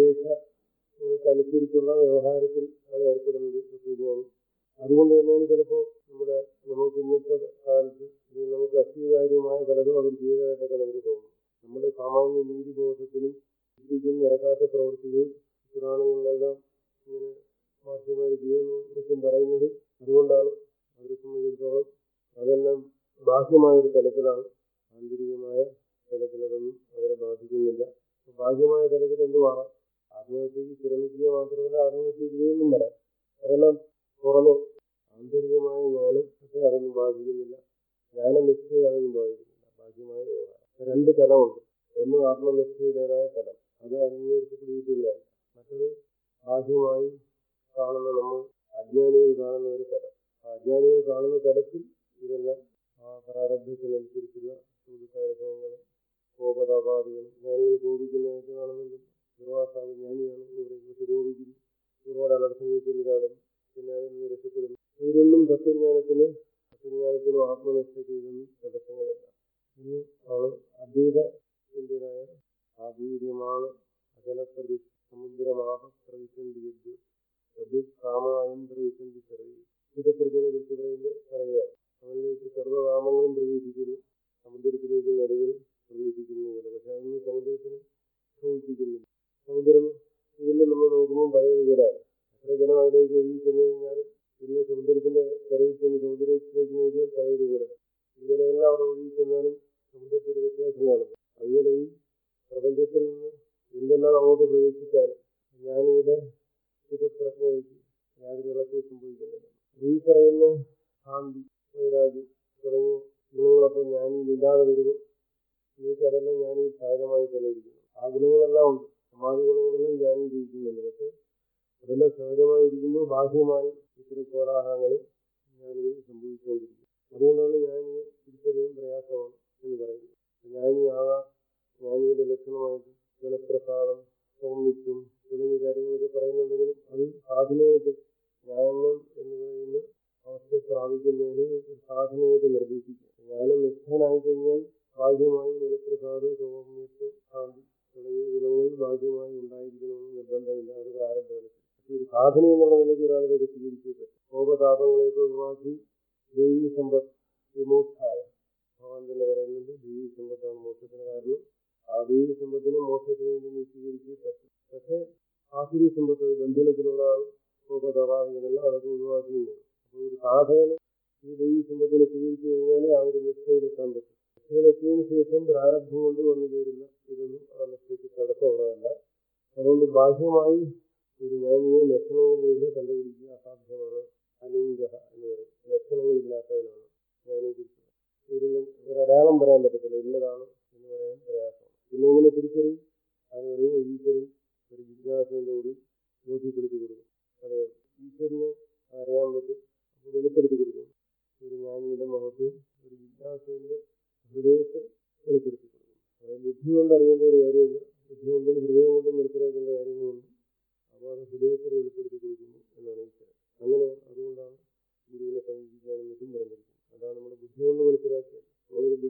കാലദേശങ്ങൾക്കനുസരിച്ചുള്ള വ്യവഹാരത്തിൽ ആണ് ഏർപ്പെടുന്നത് തത്വജ്ഞാനി അതുകൊണ്ട് തന്നെയാണ് ചിലപ്പോൾ നമ്മുടെ നമുക്ക് ഇന്നത്തെ കാലത്ത് നമുക്ക് അസ്വീകാര്യമായ പലതും അവർ ചെയ്തതായിട്ടൊക്കെ നമുക്ക് തോന്നും നമ്മുടെ സാമാന്യ നീതിബോധത്തിനും ചിന്തിക്കുന്ന ഇറക്കാത്ത പ്രവൃത്തികൾ പുരാണങ്ങളിലെല്ലാം ഇങ്ങനെ മാർഷ്യമാർ ചെയ്തെന്ന് മറ്റും പറയുന്നത് അതുകൊണ്ടാണ് അവരെ സംബന്ധിച്ചിടത്തോളം അതെല്ലാം ബാഹ്യമായ ഒരു തലത്തിലാണ് ആന്തരികമായ തലത്തിൽ അതൊന്നും അവരെ ബാധിക്കുന്നില്ല ബാഹ്യമായ തലത്തിൽ എന്തുമാകാം ആത്മഹത്യക്ക് ശ്രമിക്കുക മാത്രമല്ല ആത്മഹത്യ ചെയ്തൊന്നും വരാം അതെല്ലാം പുറമെ ആന്തരികമായ ജ്ഞാനം പക്ഷെ അതൊന്നും ബാധിക്കുന്നില്ല ജ്ഞാനനിഷ്ഠയെ അതൊന്നും ബാധിക്കുന്നില്ല ബാഹ്യമായ വ്യവഹാരം രണ്ട് തലമുണ്ട് ഒന്ന് ആത്മനിഷ്ഠയുടേതായ തലം അത് അംഗീകരിക്കപ്പെട്ടിട്ടില്ല മറ്റത് ബാഹ്യമായി കാണുന്ന നമ്മൾ അജ്ഞാനികൾ കാണുന്ന ഒരു തലം ആ അജ്ഞാനികൾ കാണുന്ന തലത്തിൽ ഇതെല്ലാം ആ പ്രാരബ്ധത്തിനനുസരിച്ചുള്ള സുഖാനുഭവങ്ങളും കോപതാപാദികളും ജ്ഞാനികൾ കോപിക്കുന്നതായിട്ട് കാണുന്നുണ്ട് ദുർവാസാവ് ജ്ഞാനിയാണ് പക്ഷെ കോപിക്കുന്നു ഒരുപാട് അനർത്ഥം വെച്ചൊരാളും പിന്നെ അതിൽ നിന്ന് രക്ഷപ്പെടുന്നു ഇതൊന്നും തത്വജ്ഞാനത്തിന് തത്വജ്ഞാനത്തിനും ആത്മനിഷ്ഠയ്ക്ക് ഇതൊന്നും തടസ്സങ്ങളല്ല ഇന്ന് ആണ് അദ്വൈതത്തിൻ്റെതായ ആധൂര്യമാണ് അജലപ്രതി സമുദ്രമാഹ പ്രവിശന്തി യദ് തദ് കാമായം പ്രവിശന്തി സർവേ ചിതപ്രതിനെ കുറിച്ച് പറയുമ്പോൾ പറയുകയാണ് അവനിലേക്ക് സർവ്വകാമങ്ങളും പ്രവേശിക്കുന്നു സമുദ്രത്തിലേക്ക് നദികൾ പ്രവേശിക്കുന്നു പോലെ പക്ഷെ അതൊന്നും സമുദ്രത്തിന് ശോഭിപ്പിക്കുന്നില്ല സമുദ്രം വീണ്ടും നമ്മൾ നോക്കുമ്പോൾ പഴയതുപോലെ എത്ര ജനം അതിലേക്ക് ഒഴുകി ചെന്ന് കഴിഞ്ഞാൽ ഇന്ന് സമുദ്രത്തിന്റെ കരയിൽ ചെന്ന് സമുദ്രത്തിലേക്ക് നോക്കിയാൽ പഴയതുപോലെ ജനമെല്ലാം അവിടെ ഒഴുകി ചെന്നാലും സമുദ്രത്തിൽ വ്യത്യാസം കാണുന്നു അതുപോലെ ഈ പ്രപഞ്ചത്തിൽ നിന്ന് എന്തെല്ലാം അങ്ങോട്ട് പ്രവേശിച്ചാലും ജ്ഞാനിയുടെ ചിതപ്രജ്ഞ വെച്ച് യാതൊരു ഇളക്കവും സംഭവിക്കുന്നില്ല ഈ പറയുന്ന ശാന്തി വൈരാഗ്യം തുടങ്ങിയ ഗുണങ്ങളൊക്കെ ജ്ഞാനിയിൽ ഇല്ലാതെ വരുമ്പോൾ നിങ്ങൾക്ക് അതെല്ലാം ജ്ഞാനിയിൽ സഹജമായി തന്നെ ഇരിക്കുന്നു ആ ഗുണങ്ങളെല്ലാം ഉണ്ട് സമാധി ഗുണങ്ങളെല്ലാം ജ്ഞാനിയിൽ ഇരിക്കുന്നുണ്ട് പക്ഷെ അതെല്ലാം സഹജമായിരിക്കുമ്പോൾ ബാഹ്യമായി ഇത്തരം കോലാഹലങ്ങളും ജ്ഞാനിയിൽ സംഭവിച്ചുകൊണ്ടിരിക്കും അതുകൊണ്ടാണ് ജ്ഞാനിയെ തിരിച്ചറിയാൻ പ്രയാസമാണ് എന്ന് പറയുന്നത് ജ്ഞാനിയാകാൻ ജ്ഞാനിയുടെ ലക്ഷണമായിട്ട് ജലപ്രസാദം സൗമ്യത്വം തുടങ്ങിയ കാര്യങ്ങളൊക്കെ പറയുന്നുണ്ടെങ്കിലും അത് സാധനയായിട്ട് ജ്ഞാനം എന്ന് പറയുന്ന അവസ്ഥയെ പ്രാപിക്കുന്നതിന് സാധനയായിട്ട് നിർദ്ദേശിക്കും ജ്ഞാനം നിഷ്ഠനായി കഴിഞ്ഞാൽ ബാഹ്യമായി മനഃപ്രസാദം സൗമ്യത്വം ശാന്തി തുടങ്ങിയ ഗുണങ്ങൾ ബാഹ്യമായി ഉണ്ടായിരിക്കണമെന്ന് നിർബന്ധമില്ല അത് പ്രാരംഭമാണ് ഒരു സാധന എന്നുള്ള നിലയ്ക്ക് ഒരാൾ ഇതൊക്കെ സ്വീകരിച്ചേ പറ്റും കോപതാപങ്ങളെയൊക്കെ ഒഴിവാക്കി ദേവീ സമ്പത്ത് വിമോക്ഷായ ഭഗവാൻ തന്നെ പറയുന്നുണ്ട് ദേവീ സമ്പത്താണ് മോക്ഷത്തിന് കാരണം ആ ദേവീ സമ്പത്തിനെ മോക്ഷത്തിന് വേണ്ടി നീ സ്വീകരിച്ചേ പറ്റും പക്ഷെ ആസുരി സമ്പത്ത് ബന്ധനത്തിലുള്ളതാണ് കോപതാപാദികളെല്ലാം അതൊക്കെ ഒഴിവാക്കിയുണ്ട് അപ്പോൾ ഒരു സാധകന് ഈ ദേവീ സമ്പത്തിനെ സ്വീകരിച്ചു കഴിഞ്ഞാലേ ആ ഒരു നിഷ്ഠയിലെത്താൻ പറ്റും നിഷ്ഠയിലെത്തിയതിനു ശേഷം പ്രാരബ്ധം കൊണ്ട് വന്നു ചേരുന്ന ഇതൊന്നും ആ നിഷ്ഠയ്ക്ക് തടസ്സമുള്ളതല്ല അതുകൊണ്ട് ബാഹ്യമായി ഒരു ജ്ഞാനിയെ ലക്ഷണങ്ങളിലൂടെ കണ്ടുപിടിക്കുക അസാധ്യമാണ് അലിംഗ എന്ന് പറയും ലക്ഷണങ്ങളില്ലാത്തവനാണ് ജ്ഞാനിയെ കുറിച്ച് ഒരു ഒരു അടയാളം പറയാൻ പറ്റത്തില്ല ഇന്നതാണ് എന്ന് പറയാൻ പ്രയാസമാണ് പിന്നെ എങ്ങനെ തിരിച്ചറിയും അത് പറയുമ്പോൾ ഈശ്വരൻ ഒരു ജിജ്ഞാസന്റെ കൂടി ബോധ്യപ്പെടുത്തി കൊടുക്കും അറിയാം ഈശ്വരനെ അറിയാൻ പറ്റും അപ്പോൾ വെളിപ്പെടുത്തി കൊടുക്കും ഒരു ജ്ഞാനിയുടെ മഹത്വം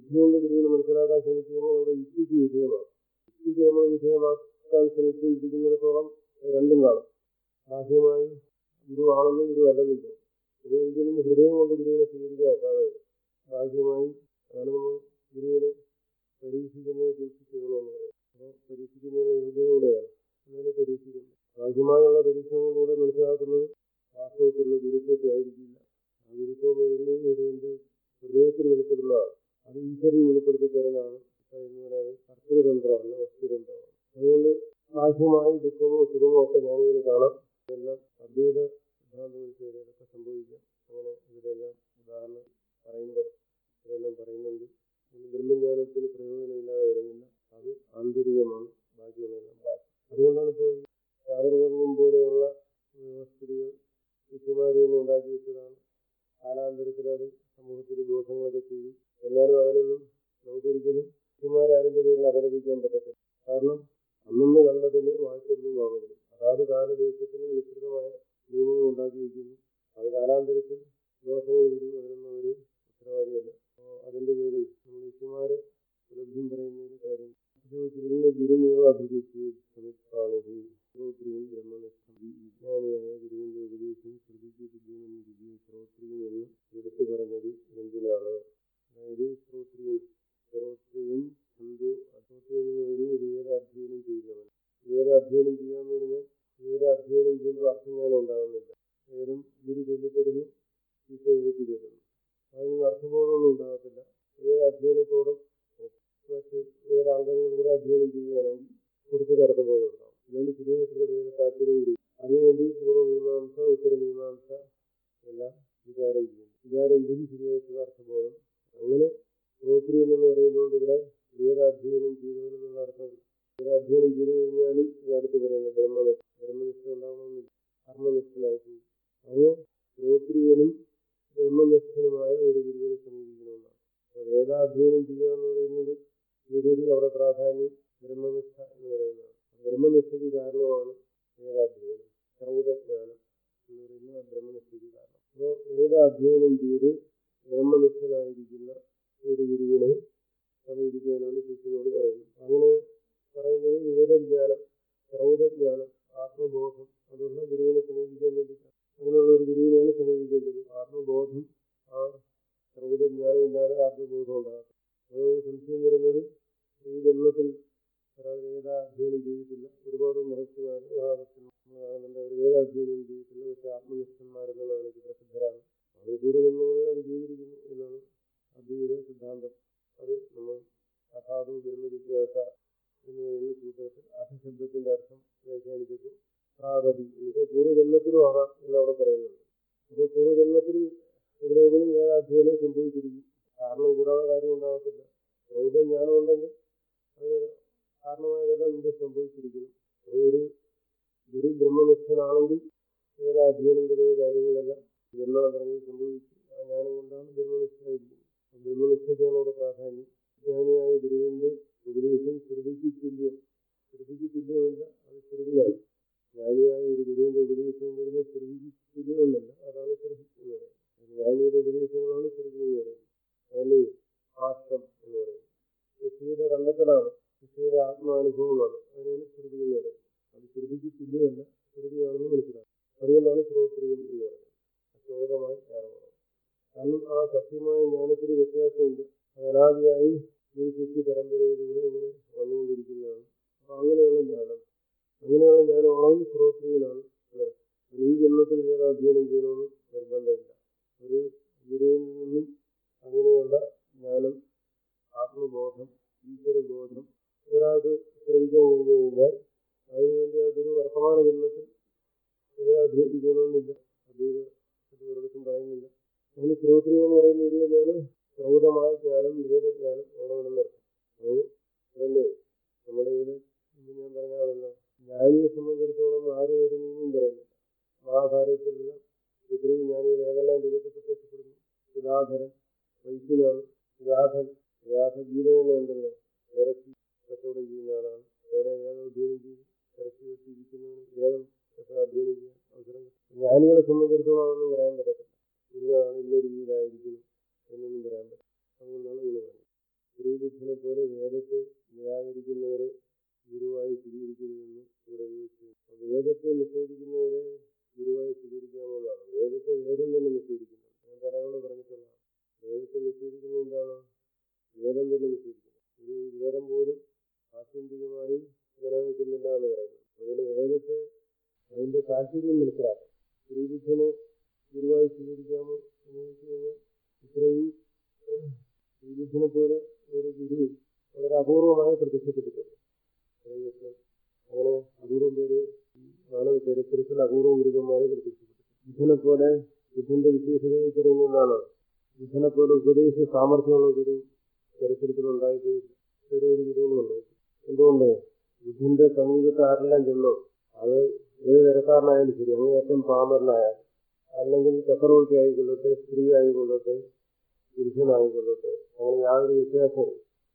ബുദ്ധി കൊണ്ട് ഗുരുവിനെ മനസ്സിലാക്കാൻ ശ്രമിച്ചു കഴിഞ്ഞാൽ നമ്മുടെ യുക്തിക്ക് വിധേയമാകും യുക്തിക്ക് നമ്മൾ വിധേയമാക്കാൻ ശ്രമിച്ചുകൊണ്ടിരിക്കുന്നിടത്തോളം രണ്ടും കാണും ബാഹ്യമായി ഗുരു ആണെന്നും ഗുരു അല്ലെന്നും തോന്നും ഇത് ഒരിക്കലും ഹൃദയം കൊണ്ട് ഗുരുവിനെ സ്വീകരിക്കാൻ ഒക്കാതെ വരും ബാഹ്യമായി അതാണ് നമ്മൾ ഗുരുവിനെ പരീക്ഷിക്കുന്നത് സൂക്ഷിക്കണമെന്ന് പറയും അപ്പോൾ പരീക്ഷിക്കുന്നതിന് യോഗ്യത കൂടെ വേണം അങ്ങനെ പരീക്ഷിക്കുന്നു ബാഹ്യമായുള്ള പരീക്ഷണങ്ങളിലൂടെ മനസ്സിലാക്കുന്നത് വാസ്തവത്തിലുള്ള ഗുരുത്വത്തെ ആയിരിക്കില്ല ആ ഗുരുത്വം എന്ന് പറയുന്നത് ഗുരുവിന്റെ ഹൃദയത്തിൽ വെളിപ്പെടുന്നതാണ് അത് ഈശ്വരൻ വെളിപ്പെടുത്തി തരുന്നതാണ് പറയുന്നത് അത് കർത്തൃതന്ത്രമല്ല വസ്തുതന്ത്രമാണ് അതുകൊണ്ട് ബാഹ്യമായി ദുഃഖമോ സുഖമോ ഒക്കെ ഞാനിങ്ങനെ കാണാം ഇതെല്ലാം അദ്വൈത സിദ്ധാന്തം അനുസരിച്ച് ഇതൊക്കെ സംഭവിക്കാം അങ്ങനെ ഇവരെല്ലാം ഉദാഹരണം പറയുമ്പോൾ ഇതെല്ലാം പറയുന്നുണ്ട് അതിന് ബ്രഹ്മജ്ഞാനത്തിന് പ്രയോജനമില്ലാതെ വരുന്നില്ല അത് ആന്തരികമാണ് ബാക്കിയുള്ളതെല്ലാം ബാക്കി അതുകൊണ്ടാണ് ഇപ്പോൾ ഈ ചാതുർവർണ്ണ്യം പോലെയുള്ള വ്യവസ്ഥിതികൾ ഋഷിമാരെ തന്നെ ഉണ്ടാക്കി വെച്ചതാണ് കാലാന്തരത്തിൽ അത് സമൂഹത്തിൽ ദോഷങ്ങളൊക്കെ ചെയ്തു എന്നാലും അതിനൊന്നും നമുക്കൊരിക്കലും ഋഷിമാരെ അതിന്റെ പേരിൽ അപലപിക്കാൻ പറ്റത്തില്ല കാരണം അന്നന്ന് കണ്ടതിന് വാഴ്ചൊന്നും കാണുന്നു അതാത് കാലദേശത്തിന് വിസ്തൃതമായ നിയമങ്ങൾ ഉണ്ടാക്കി വയ്ക്കുന്നു അത് കാലാന്തരത്തിൽ ദോഷങ്ങൾ വരും അതിനൊന്നും ഒരു ഉത്തരവാദിയല്ല അപ്പോൾ അതിന്റെ പേരിൽ നമ്മൾ ഋഷിമാരെ ലഭ്യം പറയുന്നതിന് കാര്യം ചോദിച്ചിരിക്കുന്ന ഗുരുമേവ അഭിരുചി സമിത്പാണിഹി ശ്രോത്രിയും ബ്രഹ്മനിഷ്ഠം വിജ്ഞാനിയായ ഗുരുവിന്റെ ഉപദേശം ശ്രദ്ധിച്ചു ബുദ്ധിമെന്ന് വിജയ ശ്രോത്രിയും എന്ന് എടുത്തു പറഞ്ഞത് എന്തിനാണ് അതായത് ശ്രോത്രിയൻ ശ്രോത്രിയൻ ഹിന്ദു ശ്രോത്രിയൻ എന്ന് പറയുന്നത് വേദ അധ്യയനം ചെയ്യുന്നവൻ വേദ അധ്യയനം ചെയ്യാന്ന് പറഞ്ഞാൽ വേദ അധ്യയനം ചെയ്യുമ്പോൾ അർത്ഥജ്ഞാനം ഉണ്ടാകുന്നില്ല വേദം ഗുരു ചൊല്ലിത്തരുന്നു വിഷയം ഏറ്റി തരുന്നു അതിന് അർത്ഥബോധമൊന്നും ഉണ്ടാകത്തില്ല വേദ അധ്യയനത്തോടും മറ്റ് വേദാന്തങ്ങളിലൂടെ അധ്യയനം ചെയ്യുകയാണെങ്കിൽ കുറച്ച് അർത്ഥബോധം ഉണ്ടാവും ഇതാണ് ശരിയായിട്ടുള്ള വേദ താല്പര്യം കൂടി അതിനുവേണ്ടി പൂർവ്വമീമാംസ ഉത്തരമീമാംസ എല്ലാം വിചാരം ചെയ്യുന്നു വിചാരം ചെയ്ത് ശരിയായിട്ടുള്ള അർത്ഥബോധം അങ്ങനെ ശ്രോത്രിയൻ എന്ന് പറയുന്നതുകൊണ്ട് ഇവിടെ വേദാധ്യയനം ചെയ്തവനെന്നുള്ള അർത്ഥം വേദാധ്യയനം ചെയ്തു കഴിഞ്ഞാലും ഈ അടുത്ത് പറയുന്നത് ബ്രഹ്മനിഷ്ഠ ബ്രഹ്മനിഷ്ഠ ഉണ്ടാവണമെന്നില്ല കർമ്മനിഷ്ഠനായിട്ടുണ്ട് അപ്പോൾ ശ്രോത്രിയനും ബ്രഹ്മനിഷ്ഠനുമായ ഒരു ഗുരുവിനെ സമീപിക്കണമെന്നാണ് അപ്പോൾ വേദാധ്യയനം ചെയ്യുക എന്ന് പറയുന്നത് ഉപരി അവിടെ പ്രാധാന്യം ബ്രഹ്മനിഷ്ഠ എന്ന് പറയുന്നതാണ് ബ്രഹ്മനിഷ്ഠയ്ക്ക് കാരണമാണ് വേദാധ്യയനം സർവ്വതജ്ഞാനം എന്ന് പറയുന്ന ബ്രഹ്മനിഷ്ഠയ്ക്ക് കാരണം അപ്പോൾ വേദാധ്യയനം ചെയ്ത് ബ്രഹ്മനിഷ്ഠനായിരിക്കുന്ന ഒരു ഗുരുവിനെ സമീപിക്കാനാണ് ശിഷ്യനോട് പറയുന്നത് അങ്ങനെ പറയുന്നത് വേദജ്ഞാനം സർവ്വതജ്ഞാനം ആത്മബോധം അതുള്ള ഗുരുവിനെ സമീപിക്കാൻ വേണ്ടിയിട്ടാണ് അങ്ങനെയുള്ള ഒരു ഗുരുവിനെയാണ് സമീപിക്കേണ്ടത് ആത്മബോധം ആ സർവ്വതജ്ഞാനം ഇല്ലാതെ ആത്മബോധം ഉണ്ടാകും അപ്പോൾ സംശയം വരുന്നത് ഈ ജന്മത്തിൽ ഒരാൾ വേദാധ്യയനം ചെയ്തിട്ടില്ല ഒരുപാട് മഹർഷിമാർ മഹാഭക്തന്മാരുണ്ട് അവർ വേദാധ്യയനം ചെയ്തിട്ടില്ല പക്ഷെ ആത്മനിഷ്ഠന്മാരെന്നുള്ള നിലയ്ക്ക് പ്രസിദ്ധരാണ് അവർ പൂർവ്വജന്മങ്ങളിൽ അത് ചെയ്തിരിക്കുന്നു എന്നാണ് അദ്വൈത സിദ്ധാന്തം അത് നമ്മൾ അസാധു ബ്രഹ്മജിജ്ഞാസ എന്ന് പറയുന്ന സൂത്രത്തിൽ അധശബ്ദത്തിന്റെ അർത്ഥം വ്യാഖ്യാനിച്ചപ്പോൾ പ്രാഗതി എനിക്ക് പൂർവ്വജന്മത്തിലും ആകാം എന്ന് അവിടെ പറയുന്നുണ്ട് അപ്പോൾ പൂർവ്വജന്മത്തിൽ എവിടെയെങ്കിലും വേദാധ്യയനം സംഭവിച്ചിരിക്കും കാരണം കൂടാതെ കാര്യം ഉണ്ടാകത്തില്ല ബൗദ്ധജ്ഞാനം ഉണ്ടെങ്കിൽ അതിന് കാരണമായതെല്ലാം മുമ്പ് സംഭവിച്ചിരിക്കുന്നു ഒരു ഗുരു ബ്രഹ്മനിഷ്ഠനാണെങ്കിൽ വേദാധ്യയനം തുടങ്ങിയ കാര്യങ്ങളെല്ലാം ജന്മാന്തരങ്ങളിൽ സംഭവിച്ചു ആ ജ്ഞാനം കൊണ്ടാണ് ബ്രഹ്മനിഷ്ഠനായിരിക്കുന്നത് ബ്രഹ്മനിഷ്ഠയ്ക്കാണ് അവിടെ പ്രാധാന്യം ജ്ഞാനിയായ ഗുരുവിന്റെ ഉപദേശം ശ്രുതിക്ക് തുല്യം ശ്രുതിക്ക് തുല്യമല്ല അത് ശ്രുതിയാണ് ജ്ഞാനിയായ ഒരു ഗുരുവിന്റെ ഉപദേശം വരുന്നത് ശ്രുതിക്ക് തുല്യമൊന്നല്ല അതാണ് ശ്രുതി എന്ന് പറയുന്നത് ജ്ഞാനിയുടെ ഉപദേശങ്ങളാണ് ശ്രുതി എന്ന് പറയുന്നത് അതല്ലേ ആഷ്ടം എന്ന് പറയുന്നത് ഋഷിയുടെ കണ്ടെത്തലാണ് ഋഷിയുടെ ആത്മാനുഭവമാണ് അതിനാണ് ശ്രുതി എന്ന് പറയുന്നത് അത് ശ്രുതിക്ക് തുല്യമല്ല ശ്രുതിയാണെന്ന് മനസ്സിലാക്കും അതുകൊണ്ടാണ് ശ്രോത്രിയം എന്ന് പറയുന്നത് അശ്രോതമായ ജ്ഞാനമാണ് കാരണം ആ സത്യമായ ജ്ഞാനത്തിന് വ്യത്യാസമുണ്ട് അനാദിയായി ഒരു ശിഷ്യ പരമ്പരയിലൂടെ ഇങ്ങനെ വന്നുകൊണ്ടിരിക്കുന്നതാണ് അപ്പൊ അങ്ങനെയുള്ള ജ്ഞാനം അങ്ങനെയുള്ള ജ്ഞാനമാണെങ്കിൽ ശ്രോത്രിയനാണ് ഈ ജന്മത്തിൽ വേദാധ്യയനം ചെയ്യണമെന്ന് നിർബന്ധമില്ല ഒരു ഗുരുവിൽ നിന്നും അങ്ങനെയുള്ള ജ്ഞാനം ആത്മബോധം ഈശ്വരബോധം ഒരാൾക്ക് ശ്രമിക്കാൻ കഴിഞ്ഞു കഴിഞ്ഞാൽ അതിനുവേണ്ടി ആ ഗുരു വർത്തമാന ജന്മത്തിൽ വേദാധ്യയനം ചെയ്യണമെന്നില്ല അദ്വൈത ഒരിടത്തും പറയുന്നില്ല നമ്മൾ ശ്രോത്രിയം എന്ന് പറയുന്നത് ഇത് തന്നെയാണ് ശ്രൗതമായ ജ്ഞാനം വേദജ്ഞാനം വേണമെന്നർത്ഥം അപ്പോൾ അതല്ലേ നമ്മുടെ ഇവിടെ മുമ്പ് ഞാൻ പറഞ്ഞാണല്ലോ ജ്ഞാനിയെ സംബന്ധിച്ചിടത്തോളം ആരും ഒരു നിയമവും പറയുന്നില്ല മഹാഭാരതത്തിലുള്ള എത്രയോ ജ്ഞാനികൾ ഏതെല്ലാം രൂപത്തിൽ പ്രത്യക്ഷപ്പെടുന്നു സുധാകരൻ വൈദ്യനാണ് വ്യാധൻ വ്യാധഗീത തന്നെ ഉണ്ടല്ലോ ഇറച്ചി കച്ചവടം ചെയ്യുന്ന ആളാണ് എവിടെ വേദം അധ്യയനം ചെയ്തു ഇറച്ചി വെച്ച് ഇരിക്കുന്നവന് വേദം എപ്പോഴും അധ്യയനം ചെയ്യാൻ അവസരം ജ്ഞാനികളെ സംബന്ധിച്ചിടത്തോളം അതൊന്നും പറയാൻ പറ്റത്തില്ല ഇന്നതാണ് ഇന്ന രീതിയിലായിരിക്കുന്നു എന്നൊന്നും പറയാൻ പറ്റില്ല അതുകൊണ്ടാണ് ഇങ്ങനെ പറയുന്നത് താല്പര്യം മനസ്സിലാക്കാം ശ്രീബുദ്ധനെ ഗുരുവായി സ്വീകരിക്കാമോ എന്ന് ചോദിച്ചു കഴിഞ്ഞാൽ ഇത്രയും ശ്രീബുദ്ധനെ പോലെ ഒരു ഗുരു വളരെ അപൂർവമായി പ്രത്യക്ഷപ്പെട്ടിട്ടുണ്ട് അങ്ങനെ അപൂർവം പേര് മാനവ ചരിത്രത്തിൽ അപൂർവ ഗുരുക്കന്മാരെ പ്രത്യക്ഷപ്പെട്ടു ബുദ്ധനെ പോലെ ബുദ്ധന്റെ വിശേഷതയെ പറയുന്നതാണ് ബുദ്ധനെ പോലെ ഉപദേശ സാമർഥ്യമുള്ള ഗുരു ചരിത്രത്തിൽ ഉണ്ടായിട്ടില്ല ചെറിയ ഒരു ഗുരുവുമുണ്ട് എന്തുകൊണ്ട് ബുദ്ധന്റെ സമീപത്ത് ആരെല്ലാം ചെന്നോ അത് ഏത് തരക്കാരനായാലും ശരി അങ്ങേയറ്റം പാമരനായാലും അല്ലെങ്കിൽ ചക്രവർത്തി ആയിക്കൊള്ളട്ടെ സ്ത്രീ ആയിക്കൊള്ളട്ടെ പുരുഷനായിക്കൊള്ളട്ടെ അങ്ങനെ യാതൊരു വ്യത്യാസവും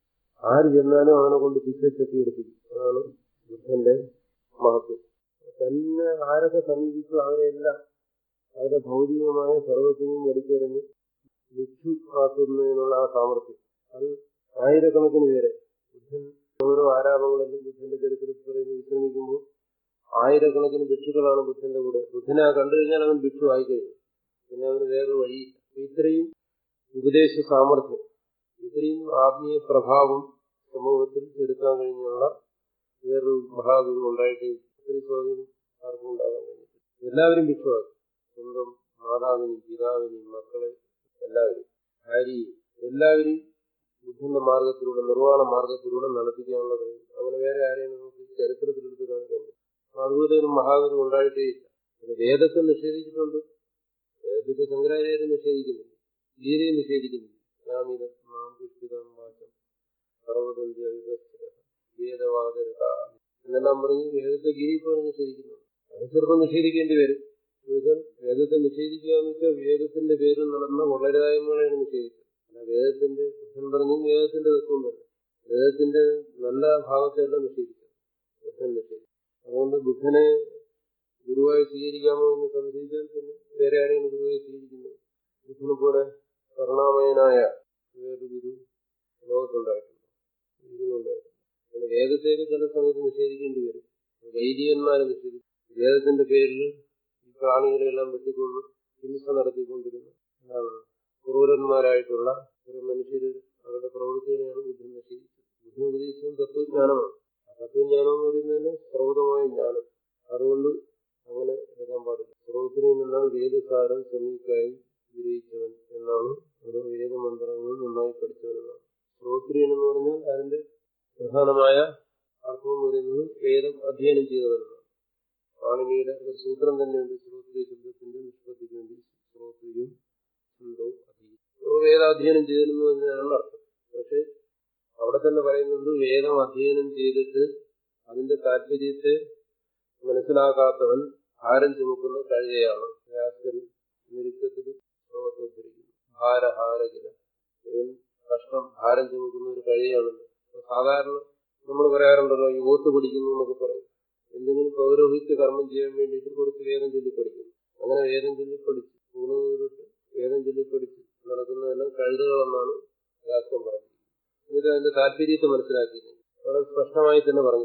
ആര് ചെന്നാലും അവനെ കൊണ്ട് പിച്ചെത്തി എടുപ്പിക്കും അതാണ് ബുദ്ധന്റെ മഹത്വം തന്നെ ആരൊക്കെ സമീപിച്ചു അവരെല്ലാം അവരുടെ ഭൗതികമായ സർവത്തിനെയും വലിച്ചെറിഞ്ഞ് ഭിക്ഷു ആക്കുന്നതിനുള്ള ആ സാമർഥ്യം അത് ആയിരക്കണക്കിന് പേരെ ബുദ്ധൻ ഓരോ ആരാപങ്ങളിലും ബുദ്ധന്റെ ചരിത്രത്തിൽ പറയുന്നത് വിശ്രമിക്കുമ്പോൾ ആയിരക്കണക്കിന് ഭിക്ഷുക്കളാണ് ബുദ്ധന്റെ കൂടെ ബുദ്ധനെ കണ്ടു കഴിഞ്ഞാൽ അവൻ ഭിക്ഷു ആയിക്കഴിഞ്ഞു പിന്നെ അവന് വേറൊരു വഴിയില്ല ഇത്രയും ഉപദേശ സാമർഥ്യം ഇത്രയും ആത്മീയ പ്രഭാവം സമൂഹത്തിൽ ചെലുത്താൻ കഴിഞ്ഞുള്ള വേറൊരു മഹാഗുരു ഉണ്ടായിട്ട് ഇത്രയും സ്വാധീനം ആർക്കും ഉണ്ടാകാൻ കഴിഞ്ഞില്ല എല്ലാവരും ഭിക്ഷുവാക്കും സ്വന്തം മാതാവിനെയും പിതാവിനെയും മക്കളെ എല്ലാവരും ഭാര്യയും എല്ലാവരും ബുദ്ധന്റെ മാർഗത്തിലൂടെ നിർവ്വാണ മാർഗത്തിലൂടെ നടത്തിക്കാനുള്ള കഴിയും അങ്ങനെ വേറെ ആരെയും നമുക്ക് ചരിത്രത്തിലെടുത്ത് കാണിക്കാൻ പറ്റും അപ്പൊ അതുപോലെ ഒരു മഹാഗുരു ഉണ്ടായിട്ടേ ഇല്ല പിന്നെ വേദത്തെ നിഷേധിച്ചിട്ടുണ്ട് വേദത്തെ ശങ്കരാചാര്യം നിഷേധിക്കുന്നില്ല ഗീതയെ നിഷേധിക്കുന്നില്ല യാമിത മാം പുഷ്പിതം വാചം പർവ്വതന്തി അവിഭക്ഷിത വേദവാദരത എന്നെല്ലാം പറഞ്ഞ് വേദത്തെ ഗിരി പോലെ നിഷേധിക്കുന്നു അത് ചിലപ്പോൾ നിഷേധിക്കേണ്ടി വരും എന്നുവെച്ചാൽ വേദത്തെ നിഷേധിക്കുക എന്ന് വെച്ചാൽ വേദത്തിന്റെ പേരിൽ നടന്ന വളരായ്മകളെയാണ് നിഷേധിച്ചത് അല്ല വേദത്തിന്റെ ബുദ്ധൻ പറഞ്ഞു വേദത്തിന്റെ തത്വം തന്നെ വേദത്തിന്റെ നല്ല ഭാഗത്തെല്ലാം നിഷേധിച്ചത് ബുദ്ധൻ നിഷേധിച്ചു അതുകൊണ്ട് ബുദ്ധനെ ഗുരുവായി സ്വീകരിക്കാമോ എന്ന് സംശയിച്ചാൽ പിന്നെ വേറെ ആരെയാണ് ഗുരുവായി സ്വീകരിക്കുന്നത് ബുദ്ധനെ പോലെ കരുണാമയനായ വേറൊരു ഗുരു ലോകത്തുണ്ടായിട്ടുണ്ട് ഇതിനുണ്ടായിട്ടുണ്ട് പിന്നെ വേദത്തേക്ക് ചില സമയത്ത് നിഷേധിക്കേണ്ടി വരും വൈദികന്മാരെ നിഷേധിക്കും വേദത്തിന്റെ പേരിൽ ഈ പ്രാണികളെല്ലാം വെട്ടിക്കൊന്ന് ഹിംസ നടത്തിക്കൊണ്ടിരുന്നു എന്താണ് ക്രൂരന്മാരായിട്ടുള്ള ഒരു മനുഷ്യർ അവരുടെ പ്രവൃത്തികളെയാണ് ബുദ്ധൻ നിഷേധിച്ചത് ബുദ്ധൻ ഉപദേശിച്ചത് തത്വജ്ഞാനമാണ് ആ തത്വജ്ഞാനം എന്ന് പറയുന്നതിന് സർവതമായ ജ്ഞാനം അതുകൊണ്ട് അങ്ങനെ എടുക്കാൻ പാടില്ല സർവത്തിന് നിന്നാൽ വേദസാരം സമീക്കായി വിജയിച്ചവൻ എന്നാണ് അത് വേദമന്ത്രങ്ങൾ നന്നായി പഠിച്ചവൻ എന്നാണ് ശ്രോത്രിയൻ എന്ന് പറഞ്ഞാൽ അതിന്റെ പ്രധാനമായ അർത്ഥം എന്ന് പറയുന്നത് വേദം അധ്യയനം ചെയ്തവനാണ് പാണിനിയുടെ ഒരു സൂത്രം തന്നെയുണ്ട് ശ്രോത്രിയ ശബ്ദത്തിന്റെ നിഷ്പത്തിക്ക് വേണ്ടി ശ്രോത്രിയും ഛന്ദവും അധീനം വേദാധ്യയനം ചെയ്തിരുന്നു എന്നതാണ് അർത്ഥം പക്ഷെ അവിടെ തന്നെ പറയുന്നുണ്ട് വേദം അധ്യയനം ചെയ്തിട്ട് അതിന്റെ താല്പര്യത്തെ മനസ്സിലാക്കാത്തവൻ ഭാരം ചുമക്കുന്ന കഴുകയാണ് വ്യാസൻ നിരുക്കത്തിൽ ശ്ലോകത്തോദ്ധരിക്കുന്നു ഭാരഹാരകില ഇവൻ കഷ്ടം ഭാരം ചുമക്കുന്ന ഒരു കഴിയാണല്ലോ സാധാരണ നമ്മൾ പറയാറുണ്ടല്ലോ ഈ ഓത്ത് പഠിക്കുന്നു എന്നൊക്കെ പറയും എന്തെങ്കിലും പൗരോഹിത്യ കർമ്മം ചെയ്യാൻ വേണ്ടിയിട്ട് കുറച്ച് വേദം ചൊല്ലി പഠിക്കുന്നു അങ്ങനെ വേദം ചൊല്ലി പഠിച്ചു ഊണൂരിട്ട് വേദം ചൊല്ലി പഠിച്ച് നടക്കുന്നതെല്ലാം കഴുതകളെന്നാണ് വ്യാസം പറഞ്ഞത് എന്നിട്ട് അതിന്റെ താല്പര്യത്തെ മനസ്സിലാക്കിയില്ല വളരെ സ്പഷ്ടമായി തന്നെ പറഞ്ഞു